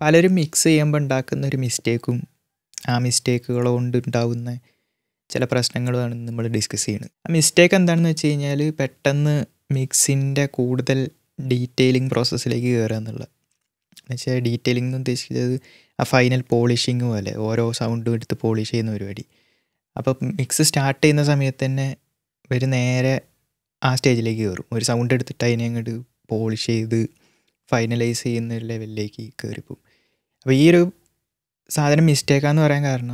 പലരും മിക്സ് ചെയ്യുമ്പോൾ ഉണ്ടാക്കുന്ന ഒരു മിസ്റ്റേക്കും ആ മിസ്റ്റേക്കുകൾ കൊണ്ട് ഉണ്ടാകുന്ന ചില പ്രശ്നങ്ങളുമാണ് നമ്മൾ ഡിസ്കസ് ചെയ്യുന്നത് ആ മിസ്റ്റേക്ക് എന്താണെന്ന് വെച്ച് കഴിഞ്ഞാൽ പെട്ടെന്ന് മിക്സിൻ്റെ കൂടുതൽ ഡീറ്റെയിലിംഗ് പ്രോസസ്സിലേക്ക് കയറുക എന്നുള്ളത് എന്നുവെച്ചാൽ ഡീറ്റെയിലിംഗ് എന്ന് ഉദ്ദേശിച്ചത് ആ ഫൈനൽ പോളിഷിങ് പോലെ ഓരോ സൗണ്ടും എടുത്ത് പോളിഷ് ചെയ്യുന്ന പരിപാടി അപ്പോൾ മിക്സ് സ്റ്റാർട്ട് ചെയ്യുന്ന സമയത്ത് തന്നെ ഒരു നേരെ ആ സ്റ്റേജിലേക്ക് കയറും ഒരു സൗണ്ട് എടുത്തിട്ട് അതിനെ അങ്ങോട്ട് പോളിഷ് ചെയ്ത് ഫൈനലൈസ് ചെയ്യുന്ന ഒരു ലെവലിലേക്ക് കയറിപ്പോവും അപ്പോൾ ഈ ഒരു സാധനം മിസ്റ്റേക്കാന്ന് പറയാൻ കാരണം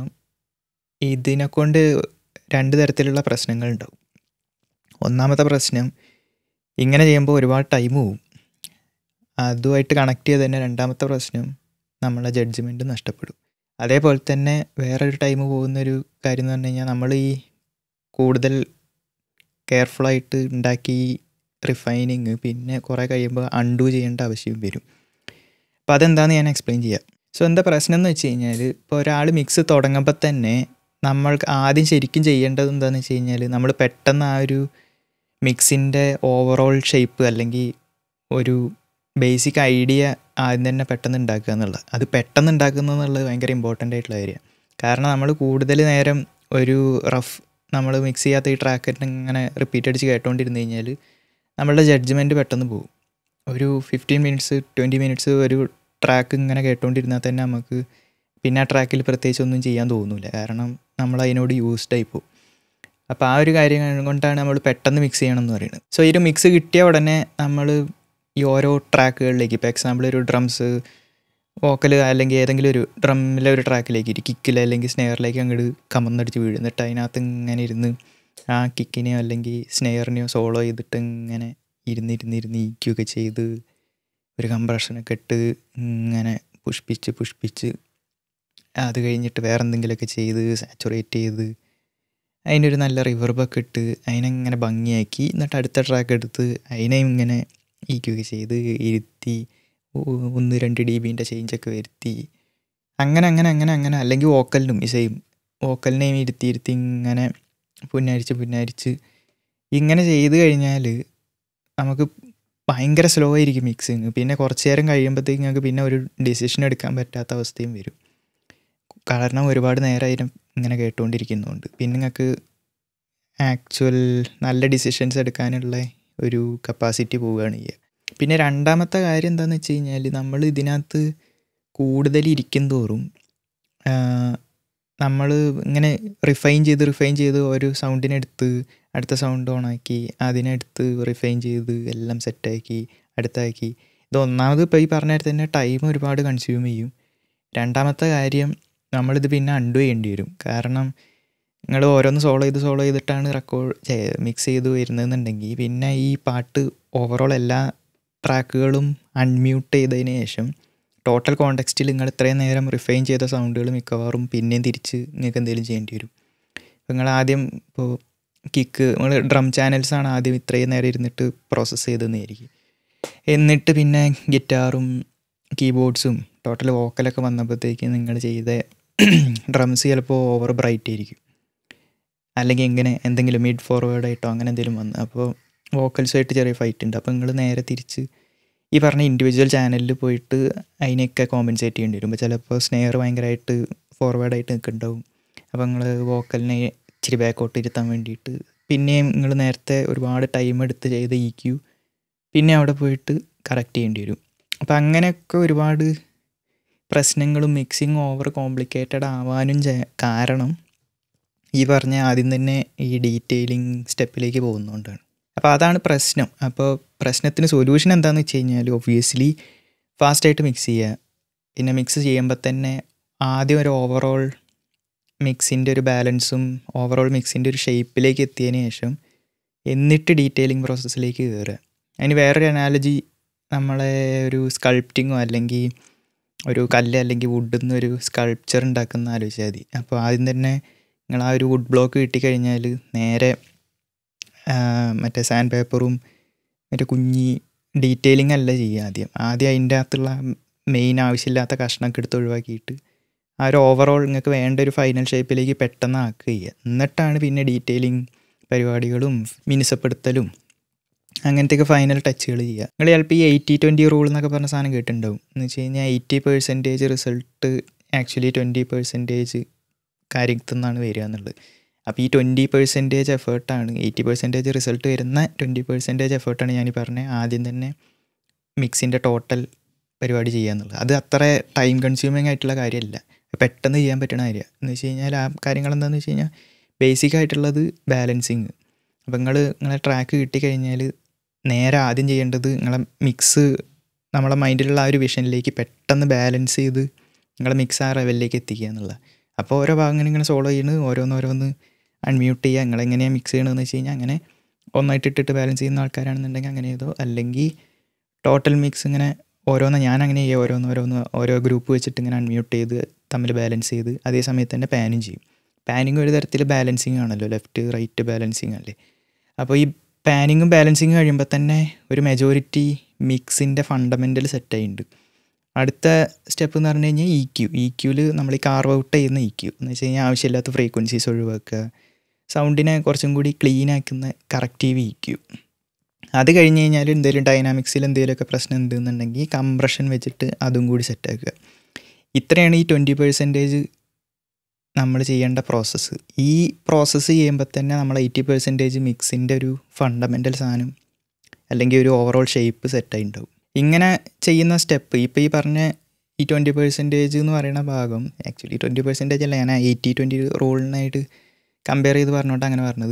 ഇതിനെ കൊണ്ട് രണ്ട് തരത്തിലുള്ള പ്രശ്നങ്ങളുണ്ടാവും ഒന്നാമത്തെ പ്രശ്നം ഇങ്ങനെ ചെയ്യുമ്പോൾ ഒരുപാട് ടൈം പോവും അതുമായിട്ട് കണക്ട് ചെയ്ത് തന്നെ രണ്ടാമത്തെ പ്രശ്നം നമ്മളെ ജഡ്ജ്മെൻറ്റ് നഷ്ടപ്പെടും അതേപോലെ തന്നെ വേറൊരു ടൈം പോകുന്നൊരു കാര്യം എന്ന് പറഞ്ഞു കഴിഞ്ഞാൽ നമ്മൾ ഈ കൂടുതൽ കെയർഫുള്ളായിട്ട് ഉണ്ടാക്കി റിഫൈനിങ് പിന്നെ കുറേ കഴിയുമ്പോൾ അൺഡു ചെയ്യേണ്ട ആവശ്യം വരും അപ്പോൾ അതെന്താണെന്ന് ഞാൻ എക്സ്പ്ലെയിൻ ചെയ്യാം സോ എന്താ പ്രശ്നം എന്ന് വെച്ച് കഴിഞ്ഞാൽ ഇപ്പോൾ ഒരാൾ മിക്സ് തുടങ്ങുമ്പോൾ തന്നെ നമ്മൾക്ക് ആദ്യം ശരിക്കും ചെയ്യേണ്ടത് എന്താണെന്ന് വെച്ച് കഴിഞ്ഞാൽ നമ്മൾ പെട്ടെന്ന് ആ ഒരു മിക്സിൻ്റെ ഓവറോൾ ഷേപ്പ് അല്ലെങ്കിൽ ഒരു ബേസിക് ഐഡിയ ആദ്യം തന്നെ പെട്ടെന്ന് ഉണ്ടാക്കുക എന്നുള്ളത് അത് പെട്ടെന്ന് ഉണ്ടാക്കുന്നത് എന്നുള്ളത് ഭയങ്കര ഇമ്പോർട്ടൻ്റ് ആയിട്ടുള്ള കാര്യമാണ് കാരണം നമ്മൾ കൂടുതൽ നേരം ഒരു റഫ് നമ്മൾ മിക്സ് ചെയ്യാത്ത ഈ ട്രാക്കറ്റ് ഇങ്ങനെ റിപ്പീറ്റ് അടിച്ച് കേട്ടോണ്ടിരുന്ന് കഴിഞ്ഞാൽ നമ്മളുടെ ജഡ്ജ്മെൻറ്റ് പെട്ടെന്ന് പോകും ഒരു ഫിഫ്റ്റീൻ മിനിറ്റ്സ് ട്വൻറ്റി മിനിറ്റ്സ് ഒരു ട്രാക്ക് ഇങ്ങനെ കേട്ടോണ്ടിരുന്നാൽ തന്നെ നമുക്ക് പിന്നെ ആ ട്രാക്കിൽ പ്രത്യേകിച്ച് ഒന്നും ചെയ്യാൻ തോന്നില്ല കാരണം നമ്മൾ അതിനോട് യൂസ്ഡ് ആയി പോകും അപ്പോൾ ആ ഒരു കാര്യം കൊണ്ടാണ് നമ്മൾ പെട്ടെന്ന് മിക്സ് ചെയ്യണം എന്ന് പറയുന്നത് സോ ഈ ഒരു മിക്സ് കിട്ടിയ ഉടനെ നമ്മൾ ഈ ഓരോ ട്രാക്കുകളിലേക്ക് ഇപ്പോൾ എക്സാമ്പിൾ ഒരു ഡ്രംസ് വോക്കൽ അല്ലെങ്കിൽ ഏതെങ്കിലും ഒരു ഡ്രമ്മിലെ ഒരു ട്രാക്കിലേക്ക് ഒരു കിക്കിൽ അല്ലെങ്കിൽ സ്നെയറിലേക്ക് അങ്ങോട്ട് കമന്നടിച്ച് വീഴും എന്നിട്ട് അതിനകത്ത് ഇങ്ങനെ ഇരുന്ന് ആ കിക്കിനെയോ അല്ലെങ്കിൽ സ്നെയറിനെയോ സോളോ ചെയ്തിട്ട് ഇങ്ങനെ ഇരുന്നിരുന്നിരുന്ന് ഈക്കുകയൊക്കെ ചെയ്ത് ഒരു കംപ്രഷനൊക്കെ ഇട്ട് ഇങ്ങനെ പുഷ്പിച്ച് പുഷ്പിച്ച് അത് കഴിഞ്ഞിട്ട് വേറെ എന്തെങ്കിലുമൊക്കെ ചെയ്ത് സാച്ചുറേറ്റ് ചെയ്ത് അതിനൊരു നല്ല റിവർബൊക്കെ ഇട്ട് അതിനെങ്ങനെ ഭംഗിയാക്കി എന്നിട്ട് അടുത്ത ട്രാക്ക് എടുത്ത് അതിനെയും ഇങ്ങനെ ഈക്കുകയൊക്കെ ചെയ്ത് ഇരുത്തി ഒന്ന് രണ്ട് ഡി ബീൻ്റെ ചേഞ്ചൊക്കെ വരുത്തി അങ്ങനെ അങ്ങനെ അങ്ങനെ അങ്ങനെ അല്ലെങ്കിൽ വോക്കലിനും ഈ സെയിം വോക്കലിനെയും ഇരുത്തി ഇരുത്തി ഇങ്ങനെ പുന്നരിച്ച് പുന്നരിച്ച് ഇങ്ങനെ ചെയ്ത് കഴിഞ്ഞാൽ നമുക്ക് ഭയങ്കര സ്ലോ ആയിരിക്കും മിക്സിങ് പിന്നെ കുറച്ച് നേരം കഴിയുമ്പോഴത്തേക്ക് ഞങ്ങൾക്ക് പിന്നെ ഒരു ഡിസിഷൻ എടുക്കാൻ പറ്റാത്ത അവസ്ഥയും വരും കാരണം ഒരുപാട് നേരം ഇങ്ങനെ കേട്ടുകൊണ്ടിരിക്കുന്നുണ്ട് പിന്നെ നിങ്ങൾക്ക് ആക്ച്വൽ നല്ല ഡിസിഷൻസ് എടുക്കാനുള്ള ഒരു കപ്പാസിറ്റി പോവുകയാണ് ചെയ്യുക പിന്നെ രണ്ടാമത്തെ കാര്യം എന്താണെന്ന് വെച്ച് കഴിഞ്ഞാൽ നമ്മൾ ഇതിനകത്ത് കൂടുതൽ ഇരിക്കും തോറും നമ്മൾ ഇങ്ങനെ റിഫൈൻ ചെയ്ത് റിഫൈൻ ചെയ്ത് ഒരു സൗണ്ടിനെടുത്ത് അടുത്ത സൗണ്ട് ഓണാക്കി അതിനെടുത്ത് റിഫൈൻ ചെയ്ത് എല്ലാം സെറ്റാക്കി അടുത്താക്കി ഇത് ഒന്നാമത് ഇപ്പോൾ ഈ പറഞ്ഞ തന്നെ ടൈം ഒരുപാട് കൺസ്യൂം ചെയ്യും രണ്ടാമത്തെ കാര്യം നമ്മളിത് പിന്നെ അൺഡു ചെയ്യേണ്ടി വരും കാരണം നിങ്ങൾ ഓരോന്ന് സോളോ ചെയ്ത് സോളോ ചെയ്തിട്ടാണ് റെക്കോർഡ് മിക്സ് ചെയ്ത് വരുന്നതെന്നുണ്ടെങ്കിൽ പിന്നെ ഈ പാട്ട് ഓവറോൾ എല്ലാ ട്രാക്കുകളും അൺമ്യൂട്ട് ചെയ്തതിന് ശേഷം ടോട്ടൽ കോണ്ടെക്സ്റ്റിൽ നിങ്ങൾ ഇത്രയും നേരം റിഫൈൻ ചെയ്ത സൗണ്ടുകൾ മിക്കവാറും പിന്നെയും തിരിച്ച് നിങ്ങൾക്ക് എന്തെങ്കിലും ചെയ്യേണ്ടി വരും ഇപ്പോൾ നിങ്ങൾ ആദ്യം ഇപ്പോൾ കിക്ക് നമ്മൾ ഡ്രം ചാനൽസാണ് ആദ്യം ഇത്രയും നേരം ഇരുന്നിട്ട് പ്രോസസ്സ് ചെയ്തതെന്നായിരിക്കും എന്നിട്ട് പിന്നെ ഗിറ്റാറും കീബോർഡ്സും ടോട്ടൽ വോക്കലൊക്കെ വന്നപ്പോഴത്തേക്ക് നിങ്ങൾ ചെയ്ത ഡ്രംസ് ചിലപ്പോൾ ഓവർ ബ്രൈറ്റ് ആയിരിക്കും അല്ലെങ്കിൽ എങ്ങനെ എന്തെങ്കിലും മിഡ് ഫോർവേഡ് ആയിട്ടോ അങ്ങനെ എന്തെങ്കിലും വന്ന് അപ്പോൾ വോക്കൽസുമായിട്ട് ചെറിയ ഫൈറ്റ് ഉണ്ട് അപ്പോൾ നിങ്ങൾ നേരെ തിരിച്ച് ഈ പറഞ്ഞ ഇൻഡിവിജ്വൽ ചാനലിൽ പോയിട്ട് അതിനെയൊക്കെ കോമ്പൻസേറ്റ് ചെയ്യേണ്ടി വരും ഇപ്പോൾ ചിലപ്പോൾ സ്നെയർ ഭയങ്കരമായിട്ട് ഫോർവേഡായിട്ട് നിൽക്കുന്നുണ്ടാവും അപ്പോൾ നിങ്ങൾ വോക്കലിനെ ഇച്ചിരി ബാക്കോട്ട് ഇരുത്താൻ വേണ്ടിയിട്ട് പിന്നെയും നിങ്ങൾ നേരത്തെ ഒരുപാട് ടൈം എടുത്ത് ചെയ്ത ഇ ക്യു പിന്നെ അവിടെ പോയിട്ട് കറക്റ്റ് ചെയ്യേണ്ടി വരും അപ്പം അങ്ങനെയൊക്കെ ഒരുപാട് പ്രശ്നങ്ങളും മിക്സിങ് ഓവർ കോംപ്ലിക്കേറ്റഡ് ആവാനും കാരണം ഈ പറഞ്ഞ ആദ്യം തന്നെ ഈ ഡീറ്റെയിലിംഗ് സ്റ്റെപ്പിലേക്ക് പോകുന്നതുകൊണ്ടാണ് അപ്പോൾ അതാണ് പ്രശ്നം അപ്പോൾ പ്രശ്നത്തിന് സൊല്യൂഷൻ എന്താണെന്ന് വെച്ച് കഴിഞ്ഞാൽ ഒബ്വിയസ്ലി ഫാസ്റ്റായിട്ട് മിക്സ് ചെയ്യുക പിന്നെ മിക്സ് ചെയ്യുമ്പോൾ തന്നെ ആദ്യം ഒരു ഓവറോൾ മിക്സിൻ്റെ ഒരു ബാലൻസും ഓവറോൾ മിക്സിൻ്റെ ഒരു ഷേപ്പിലേക്ക് എത്തിയതിന് ശേഷം എന്നിട്ട് ഡീറ്റെയിലിംഗ് പ്രോസസ്സിലേക്ക് കയറുക അതിന് വേറൊരു അനാലജി നമ്മളെ ഒരു സ്കൾപ്റ്റിങ്ങോ അല്ലെങ്കിൽ ഒരു കല്ല് അല്ലെങ്കിൽ വുഡിൽ നിന്ന് ഒരു സ്കൾപ്ചർ ഉണ്ടാക്കുന്ന ആലോചിച്ചാൽ മതി അപ്പോൾ ആദ്യം തന്നെ നിങ്ങൾ ആ ഒരു വുഡ് ബ്ലോക്ക് കിട്ടിക്കഴിഞ്ഞാൽ നേരെ മറ്റേ സാൻഡ് പേപ്പറും മറ്റേ കുഞ്ഞി ഡീറ്റെയിലിംഗ് അല്ല ചെയ്യുക ആദ്യം ആദ്യം അതിൻ്റെ അകത്തുള്ള മെയിൻ ആവശ്യമില്ലാത്ത കഷ്ണമൊക്കെ എടുത്ത് ഒഴിവാക്കിയിട്ട് ആ ഒരു ഓവറോൾ നിങ്ങൾക്ക് വേണ്ട ഒരു ഫൈനൽ ഷേപ്പിലേക്ക് പെട്ടെന്ന് ആക്കുക ചെയ്യുക എന്നിട്ടാണ് പിന്നെ ഡീറ്റെയിലിംഗ് പരിപാടികളും മിനുസപ്പെടുത്തലും അങ്ങനത്തെയൊക്കെ ഫൈനൽ ടച്ചുകൾ ചെയ്യുക നിങ്ങൾ ചിലപ്പോൾ ഈ എയ്റ്റി ട്വൻറ്റി റൂൾ എന്നൊക്കെ പറഞ്ഞ സാധനം കേട്ടിട്ടുണ്ടാവും എന്ന് വെച്ച് കഴിഞ്ഞാൽ eighty percentage result actually twenty percentage കാര്യത്തിൽ നിന്നാണ് വരിക എന്നുള്ളത് അപ്പോൾ ഈ ട്വൻറ്റി പെർസെൻറ്റേജ് എഫേർട്ടാണ് എയ്റ്റി പെർസെൻറ്റേജ് റിസൾട്ട് വരുന്ന ട്വൻറ്റി പെർസെൻറ്റേജ് എഫേർട്ടാണ് ഞാൻ ഈ പറഞ്ഞത് ആദ്യം തന്നെ മിക്സിൻ്റെ ടോട്ടൽ പരിപാടി ചെയ്യുക എന്നുള്ളത് അത് അത്ര ടൈം കൺസ്യൂമിങ് ആയിട്ടുള്ള കാര്യമല്ല പെട്ടെന്ന് ചെയ്യാൻ പറ്റുന്ന കാര്യമാണ് എന്ന് വെച്ച് കഴിഞ്ഞാൽ ആ കാര്യങ്ങൾ എന്താണെന്ന് വെച്ച് കഴിഞ്ഞാൽ ബേസിക് ആയിട്ടുള്ളത് ബാലൻസിങ് അപ്പോൾ നിങ്ങൾ നിങ്ങളെ ട്രാക്ക് കിട്ടിക്കഴിഞ്ഞാൽ നേരെ ആദ്യം ചെയ്യേണ്ടത് നിങ്ങളെ മിക്സ് നമ്മളെ മൈൻഡിലുള്ള ആ ഒരു വിഷനിലേക്ക് പെട്ടെന്ന് ബാലൻസ് ചെയ്ത് നിങ്ങളെ മിക്സ് ആ ലെവലിലേക്ക് എത്തിക്കുക എന്നുള്ളത് അപ്പോൾ ഓരോ ഭാഗങ്ങൾ ഇങ്ങനെ സോൾവ് ചെയ്യുന്നത് ഓരോന്നോരോന്ന് അൺമ്യൂട്ട് ചെയ്യുക നിങ്ങൾ എങ്ങനെയാണ് മിക്സ് ചെയ്യണമെന്ന് വെച്ച് കഴിഞ്ഞാൽ അങ്ങനെ ഒന്നായിട്ട് ഇട്ടിട്ട് ബാലൻസ് ചെയ്യുന്ന ആൾക്കാരാണെന്നുണ്ടെങ്കിൽ അങ്ങനെ ചെയ്തോ അല്ലെങ്കിൽ ടോട്ടൽ മിക്സ് ഇങ്ങനെ ഓരോന്ന് ഞാൻ അങ്ങനെ ചെയ്യുക ഓരോന്ന് ഓരോന്ന് ഓരോ ഗ്രൂപ്പ് വെച്ചിട്ട് ഇങ്ങനെ അൺമ്യൂട്ട് ചെയ്ത് തമ്മിൽ ബാലൻസ് ചെയ്ത് അതേ സമയത്ത് തന്നെ പാനും ചെയ്യും പാനിങ് ഒരു തരത്തിൽ ബാലൻസിങ് ആണല്ലോ ലെഫ്റ്റ് റൈറ്റ് ബാലൻസിങ് അല്ലേ അപ്പോൾ ഈ പാനിങ്ങും ബാലൻസിങ്ങും കഴിയുമ്പോൾ തന്നെ ഒരു മെജോറിറ്റി മിക്സിൻ്റെ ഫണ്ടമെൻ്റൽ സെറ്റായിട്ടുണ്ട് അടുത്ത സ്റ്റെപ്പ് എന്ന് പറഞ്ഞു കഴിഞ്ഞാൽ ഇ ക്യു ഇ ക്യൂവിൽ നമ്മൾ ഈ കാർവ് ഔട്ട് ചെയ്യുന്ന ഇ ക്യു എന്ന് വെച്ച് കഴിഞ്ഞാൽ ആവശ്യമില്ലാത്ത ഫ്രീക്വൻസീസ് ഒഴിവാക്കുക സൗണ്ടിനെ കുറച്ചും കൂടി ക്ലീൻ ആക്കുന്ന കറക്റ്റീവ് ഇ ക്യു അത് കഴിഞ്ഞ് കഴിഞ്ഞാൽ എന്തെങ്കിലും ഡൈനാമിക്സിൽ എന്തെങ്കിലുമൊക്കെ പ്രശ്നം ഉണ്ടെന്നുണ്ടെങ്കിൽ കംപ്രഷൻ വെച്ചിട്ട് അതും കൂടി സെറ്റാക്കുക ഇത്രയാണ് ഈ ട്വൻറ്റി പെർസെൻറ്റേജ് നമ്മൾ ചെയ്യേണ്ട പ്രോസസ്സ് ഈ പ്രോസസ്സ് ചെയ്യുമ്പോൾ തന്നെ നമ്മൾ എയ്റ്റി പെർസെൻറ്റേജ് മിക്സിൻ്റെ ഒരു ഫണ്ടമെൻ്റൽ സാധനം അല്ലെങ്കിൽ ഒരു ഓവറോൾ ഷേപ്പ് സെറ്റായി ഉണ്ടാവും ഇങ്ങനെ ചെയ്യുന്ന സ്റ്റെപ്പ് ഇപ്പോൾ ഈ പറഞ്ഞ ഈ ട്വൻറ്റി പെർസെൻറ്റേജ് എന്ന് പറയുന്ന ഭാഗം ആക്ച്വലി ട്വൻറ്റി പെർസെൻറ്റേജ് അല്ല ഞാൻ എയ്റ്റി ട്വൻറ്റി റോളിനായിട്ട് കമ്പയർ ചെയ്ത് പറഞ്ഞോട്ട് അങ്ങനെ പറഞ്ഞത്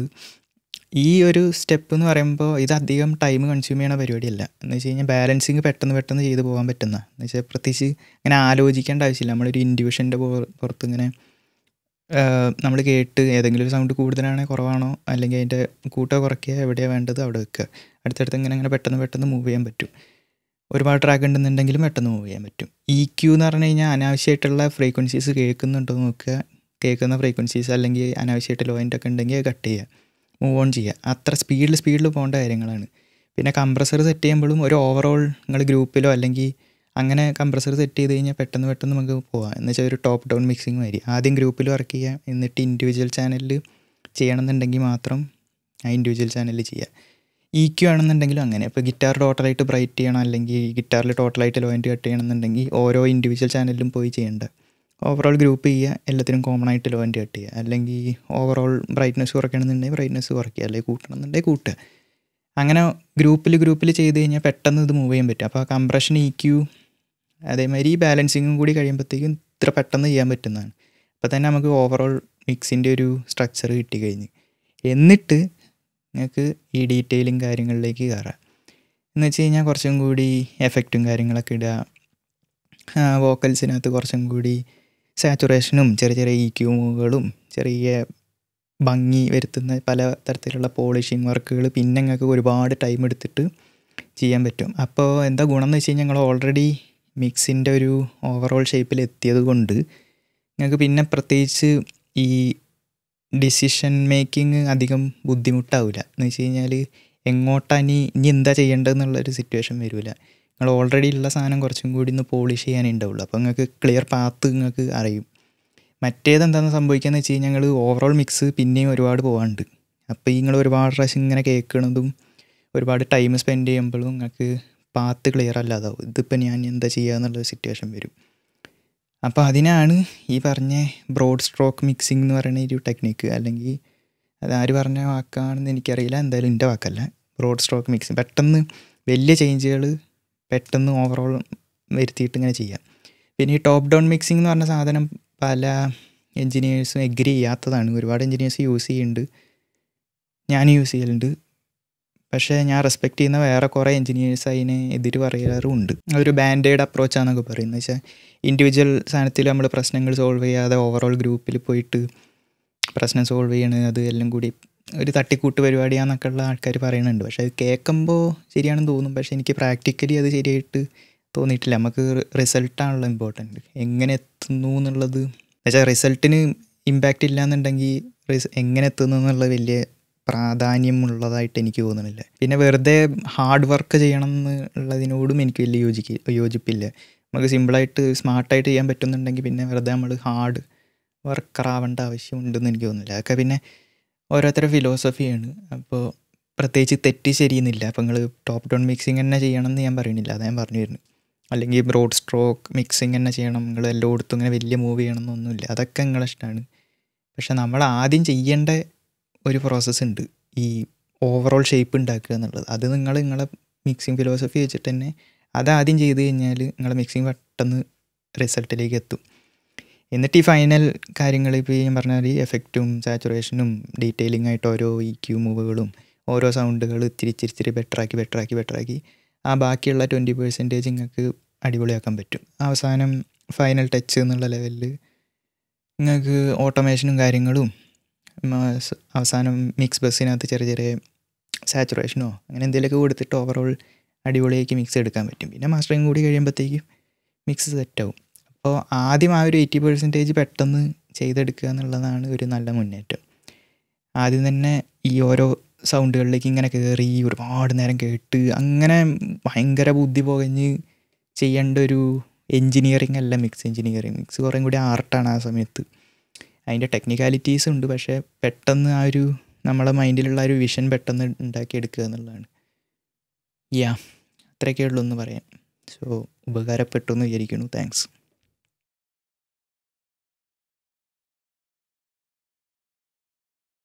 ഈ ഒരു സ്റ്റെപ്പ് എന്ന് പറയുമ്പോൾ ഇത് അധികം ടൈം കൺസ്യൂം ചെയ്യണ പരിപാടിയല്ല എന്ന് വെച്ച് കഴിഞ്ഞാൽ ബാലൻസിങ് പെട്ടെന്ന് പെട്ടെന്ന് ചെയ്ത് പോകാൻ പറ്റുന്ന എന്ന് വെച്ചാൽ പ്രത്യേകിച്ച് ഇങ്ങനെ ആലോചിക്കേണ്ട ആവശ്യമില്ല നമ്മളൊരു ഇൻഡിവിഷൻ്റെ പുറത്ത് ഇങ്ങനെ നമ്മൾ കേട്ട് ഏതെങ്കിലും ഒരു സൗണ്ട് കൂടുതലാണോ കുറവാണോ അല്ലെങ്കിൽ അതിൻ്റെ കൂട്ടോ കുറയ്ക്കുക എവിടെയാണ് വേണ്ടത് അവിടെ വെക്കുക അടുത്തടുത്ത് ഇങ്ങനെ ഇങ്ങനെ പെട്ടെന്ന് പെട്ടെന്ന് മൂവ് ചെയ്യാൻ പറ്റും ഒരുപാട് ട്രാക്ക് ഉണ്ടെന്നുണ്ടെങ്കിലും പെട്ടെന്ന് മൂവ് ചെയ്യാൻ പറ്റും ഇ ക്യൂ എന്ന് പറഞ്ഞു കഴിഞ്ഞാൽ അനാവശ്യമായിട്ടുള്ള ഫ്രീക്വൻസീസ് കേൾക്കുന്നുണ്ടോ എന്ന് നോക്കുക കേൾക്കുന്ന ഫ്രീക്വൻസീസ് അല്ലെങ്കിൽ അനാവശ്യമായിട്ട് ലോ എൻഡ് ഒക്കെ ഉണ്ടെങ്കിൽ അത് കട്ട് ചെയ്യുക മൂവ് ഓൺ ചെയ്യുക അത്ര സ്പീഡിൽ സ്പീഡിൽ പോകേണ്ട കാര്യങ്ങളാണ് പിന്നെ കംപ്രസർ സെറ്റ് ചെയ്യുമ്പോഴും ഒരു ഓവറോൾ നിങ്ങൾ ഗ്രൂപ്പിലോ അല്ലെങ്കിൽ അങ്ങനെ കംപ്രസർ സെറ്റ് ചെയ്ത് കഴിഞ്ഞാൽ പെട്ടെന്ന് പെട്ടെന്ന് നമുക്ക് പോകാം എന്ന് വെച്ചാൽ ഒരു ടോപ്പ് ഡൗൺ മിക്സിങ് മാതിരി ആദ്യം ഗ്രൂപ്പിൽ വർക്ക് ചെയ്യുക എന്നിട്ട് ഇൻഡിവിജ്വൽ ചാനലിൽ ചെയ്യണമെന്നുണ്ടെങ്കിൽ മാത്രം ആ ഇൻഡിവിജ്വൽ ചാനലിൽ ചെയ്യുക ഇ ക്യു ആണെന്നുണ്ടെങ്കിലും അങ്ങനെ ഇപ്പോൾ ഗിറ്റാർ ടോട്ടലായിട്ട് ബ്രൈറ്റ് ചെയ്യണം അല്ലെങ്കിൽ ഗിറ്റാറിൽ ടോട്ടലായിട്ട് ലോ എൻഡ് കട്ട് ചെയ്യണമെന്നുണ്ടെങ്കിൽ ഓരോ ഇൻഡിവിജ്വൽ ചാനലിലും പോയി ചെയ്യേണ്ട ഓവറോൾ ഗ്രൂപ്പ് ചെയ്യുക എല്ലാത്തിനും കോമൺ ആയിട്ട് ലോ എൻഡ് കട്ട് ചെയ്യുക അല്ലെങ്കിൽ ഓവറോൾ ബ്രൈറ്റ്നസ് കുറയ്ക്കണമെന്നുണ്ടെങ്കിൽ ബ്രൈറ്റ്നസ് കുറയ്ക്കുക അല്ലെങ്കിൽ കൂട്ടണമെന്നുണ്ടെങ്കിൽ കൂട്ടുക അങ്ങനെ ഗ്രൂപ്പിൽ ഗ്രൂപ്പിൽ ചെയ്ത് കഴിഞ്ഞാൽ പെട്ടെന്ന് ഇത് മൂവ് ചെയ്യാൻ പറ്റും അപ്പോൾ ആ കംപ്രഷൻ ഇ ക്യു അതേമാതിരി ഈ ബാലൻസിങ്ങും കൂടി കഴിയുമ്പോഴത്തേക്കും ഇത്ര പെട്ടെന്ന് ചെയ്യാൻ പറ്റുന്നതാണ് അപ്പോൾ തന്നെ നമുക്ക് ഓവറോൾ മിക്സിൻ്റെ ഒരു സ്ട്രക്ചർ കിട്ടി കഴിഞ്ഞ് എന്നിട്ട് നിങ്ങൾക്ക് ഈ ഡീറ്റെയിലും കാര്യങ്ങളിലേക്ക് കയറാം എന്ന് വെച്ച് കഴിഞ്ഞാൽ കുറച്ചും കൂടി എഫക്റ്റും കാര്യങ്ങളൊക്കെ ഇടുക വോക്കൽസിനകത്ത് കുറച്ചും കൂടി സാച്ചുറേഷനും ചെറിയ ചെറിയ ഇ ക്യൂമുകളും ചെറിയ ഭംഗി വരുത്തുന്ന പല തരത്തിലുള്ള പോളിഷിങ് വർക്കുകൾ പിന്നെ നിങ്ങൾക്ക് ഒരുപാട് ടൈം എടുത്തിട്ട് ചെയ്യാൻ പറ്റും അപ്പോൾ എന്താ ഗുണം എന്ന് വെച്ച് കഴിഞ്ഞാൽ ഞങ്ങൾ ഓൾറെഡി മിക്സിൻ്റെ ഒരു ഓവറോൾ ഷേപ്പിൽ എത്തിയത് കൊണ്ട് നിങ്ങൾക്ക് പിന്നെ പ്രത്യേകിച്ച് ഈ ഡിസിഷൻ മേക്കിംഗ് അധികം ബുദ്ധിമുട്ടാവില്ല എന്ന് വെച്ച് കഴിഞ്ഞാൽ എങ്ങോട്ടാണ് ഇനി ഇനി എന്താ ചെയ്യേണ്ടതെന്നുള്ളൊരു സിറ്റുവേഷൻ വരില്ല നിങ്ങൾ ഓൾറെഡി ഉള്ള സാധനം കുറച്ചും കൂടി ഒന്ന് പോളിഷ് ചെയ്യാനേ ഉണ്ടാവുള്ളൂ അപ്പോൾ നിങ്ങൾക്ക് ക്ലിയർ പാത്ത് നിങ്ങൾക്ക് അറിയും മറ്റേത് എന്താണെന്ന് സംഭവിക്കുകയെന്ന് വെച്ച് കഴിഞ്ഞാൽ ഞങ്ങൾ ഓവറോൾ മിക്സ് പിന്നെയും ഒരുപാട് പോകാനുണ്ട് അപ്പോൾ ഈ നിങ്ങൾ ഒരുപാട് പ്രാവശ്യം ഇങ്ങനെ കേൾക്കണതും ഒരുപാട് ടൈം സ്പെൻഡ് ചെയ്യുമ്പോഴും നിങ്ങൾക്ക് പാത്ത് ക്ലിയർ അല്ലാതാവും ഇതിപ്പോൾ ഞാൻ എന്താ ചെയ്യുക എന്നുള്ളൊരു സിറ്റുവേഷൻ വരും അപ്പോൾ അതിനാണ് ഈ പറഞ്ഞ ബ്രോഡ് സ്ട്രോക്ക് മിക്സിംഗ് എന്ന് പറയുന്ന ഒരു ടെക്നിക്ക് അല്ലെങ്കിൽ അത് ആര് പറഞ്ഞ വാക്കാണെന്ന് എനിക്കറിയില്ല എന്തായാലും എൻ്റെ വാക്കല്ല ബ്രോഡ് സ്ട്രോക്ക് മിക്സിങ് പെട്ടെന്ന് വലിയ ചേഞ്ചുകൾ പെട്ടെന്ന് ഓവറോൾ വരുത്തിയിട്ട് ഇങ്ങനെ ചെയ്യാം പിന്നെ ഈ ടോപ്പ് ഡൗൺ മിക്സിംഗ് എന്ന് പറഞ്ഞ സാധനം പല എൻജിനീയേഴ്സും എഗ്രി ചെയ്യാത്തതാണ് ഒരുപാട് എൻജിനീയേഴ്സ് യൂസ് ചെയ്യുന്നുണ്ട് ഞാൻ യൂസ് ചെയ്യലുണ്ട് പക്ഷേ ഞാൻ റെസ്പെക്റ്റ് ചെയ്യുന്ന വേറെ കുറേ എൻജിനീയേഴ്സ് അതിനെ എതിര് പറയാറുമുണ്ട് ഒരു ബാൻഡേഡ് അപ്രോച്ചാന്നൊക്കെ പറയുന്നത് വെച്ചാൽ ഇൻഡിവിജ്വൽ സാധനത്തിൽ നമ്മൾ പ്രശ്നങ്ങൾ സോൾവ് ചെയ്യാതെ ഓവറോൾ ഗ്രൂപ്പിൽ പോയിട്ട് പ്രശ്നം സോൾവ് ചെയ്യണത് അത് എല്ലാം കൂടി ഒരു തട്ടിക്കൂട്ട് പരിപാടിയാന്നൊക്കെ ഉള്ള ആൾക്കാർ പറയുന്നുണ്ട് പക്ഷേ അത് കേൾക്കുമ്പോൾ ശരിയാണെന്ന് തോന്നും പക്ഷേ എനിക്ക് പ്രാക്ടിക്കലി അത് ശരിയായിട്ട് തോന്നിയിട്ടില്ല നമുക്ക് റിസൾട്ടാണല്ലോ ഇമ്പോർട്ടൻറ്റ് എങ്ങനെ എത്തുന്നു എന്നുള്ളത് വെച്ചാൽ റിസൾട്ടിന് ഇമ്പാക്റ്റ് ഇല്ല എന്നുണ്ടെങ്കിൽ റിസ് എങ്ങനെ എത്തുന്നു എന്നുള്ളത് വലിയ പ്രാധാന്യമുള്ളതായിട്ട് എനിക്ക് തോന്നുന്നില്ല പിന്നെ വെറുതെ ഹാർഡ് വർക്ക് ചെയ്യണം എന്നുള്ളതിനോടും എനിക്ക് വലിയ യോജിക്ക യോജിപ്പില്ല നമുക്ക് സിമ്പിളായിട്ട് സ്മാർട്ടായിട്ട് ചെയ്യാൻ പറ്റുന്നുണ്ടെങ്കിൽ പിന്നെ വെറുതെ നമ്മൾ ഹാർഡ് വർക്കർ ആവേണ്ട ആവശ്യമുണ്ടെന്ന് എനിക്ക് തോന്നുന്നില്ല അതൊക്കെ പിന്നെ ഓരോരുത്തരുടെ ഫിലോസഫിയാണ് അപ്പോൾ പ്രത്യേകിച്ച് തെറ്റ് ശരിയെന്നില്ല അപ്പം നിങ്ങൾ ടോപ്പ് ഡൗൺ മിക്സിങ് തന്നെ ചെയ്യണമെന്ന് ഞാൻ പറയുന്നില്ല അതാ ഞാൻ പറഞ്ഞു വരുന്നത് അല്ലെങ്കിൽ ബ്രോഡ് സ്ട്രോക്ക് മിക്സിങ് തന്നെ ചെയ്യണം നിങ്ങൾ എല്ലായിടത്തും ഇങ്ങനെ വലിയ മൂവ് ചെയ്യണം എന്നൊന്നുമില്ല അതൊക്കെ നിങ്ങളെ ഇഷ്ടമാണ് പക്ഷെ നമ്മൾ ആദ്യം ചെയ്യേണ്ട ഒരു പ്രോസസ്സ് ഉണ്ട് ഈ ഓവറോൾ ഷേപ്പ് ഉണ്ടാക്കുക എന്നുള്ളത് അത് നിങ്ങൾ നിങ്ങളെ മിക്സിങ് ഫിലോസഫി വെച്ചിട്ട് തന്നെ അത് ആദ്യം ചെയ്ത് കഴിഞ്ഞാൽ നിങ്ങളെ മിക്സിങ് പെട്ടെന്ന് റിസൾട്ടിലേക്ക് എത്തും എന്നിട്ട് ഈ ഫൈനൽ കാര്യങ്ങൾ ഇപ്പോൾ ഞാൻ പറഞ്ഞാൽ എഫക്റ്റും സാച്ചുറേഷനും ഡീറ്റെയിലിംഗ് ആയിട്ട് ഓരോ ഇ ക്യൂ മൂവുകളും ഓരോ സൗണ്ടുകൾ ഇത്തിരി ഇച്ചിരി ഇച്ചിരി ബെറ്ററാക്കി ബെറ്ററാക്കി ബെറ്ററാക്കി ആ ബാക്കിയുള്ള ട്വൻറ്റി പെർസെൻറ്റേജ് നിങ്ങൾക്ക് അടിപൊളിയാക്കാൻ പറ്റും അവസാനം ഫൈനൽ ടച്ച് എന്നുള്ള ലെവലിൽ നിങ്ങൾക്ക് ഓട്ടോമേഷനും കാര്യങ്ങളും അവസാനം മിക്സ് ബസ്സിനകത്ത് ചെറിയ ചെറിയ സാച്ചുറേഷനോ അങ്ങനെ എന്തെങ്കിലുമൊക്കെ കൊടുത്തിട്ട് ഓവറോൾ അടിപൊളിയാക്കി മിക്സ് എടുക്കാൻ പറ്റും പിന്നെ മാസ്റ്ററിങ് കൂടി കഴിയുമ്പോഴത്തേക്കും മിക്സ് സെറ്റാവും അപ്പോൾ ആദ്യം ആ ഒരു എയ്റ്റി പെർസെൻറ്റേജ് പെട്ടെന്ന് ചെയ്തെടുക്കുക എന്നുള്ളതാണ് ഒരു നല്ല മുന്നേറ്റം ആദ്യം തന്നെ ഈ ഓരോ സൗണ്ടുകളിലേക്ക് ഇങ്ങനെ കയറി ഒരുപാട് നേരം കേട്ട് അങ്ങനെ ഭയങ്കര ബുദ്ധി പുകഞ്ഞ് ചെയ്യേണ്ട ഒരു എൻജിനീയറിംഗ് അല്ല മിക്സ് എൻജിനീയറിംഗ് മിക്സ് കുറേ കൂടി ആർട്ടാണ് ആ സമയത്ത് അതിൻ്റെ ടെക്നിക്കാലിറ്റീസ് ഉണ്ട് പക്ഷേ പെട്ടെന്ന് ആ ഒരു നമ്മളെ മൈൻഡിലുള്ള ഒരു വിഷൻ പെട്ടെന്ന് ഉണ്ടാക്കിയെടുക്കുക എന്നുള്ളതാണ് യാ അത്രയൊക്കെ ഉള്ളൂ എന്ന് പറയാം സോ ഉപകാരപ്പെട്ടു എന്ന് വിചാരിക്കുന്നു താങ്ക്സ്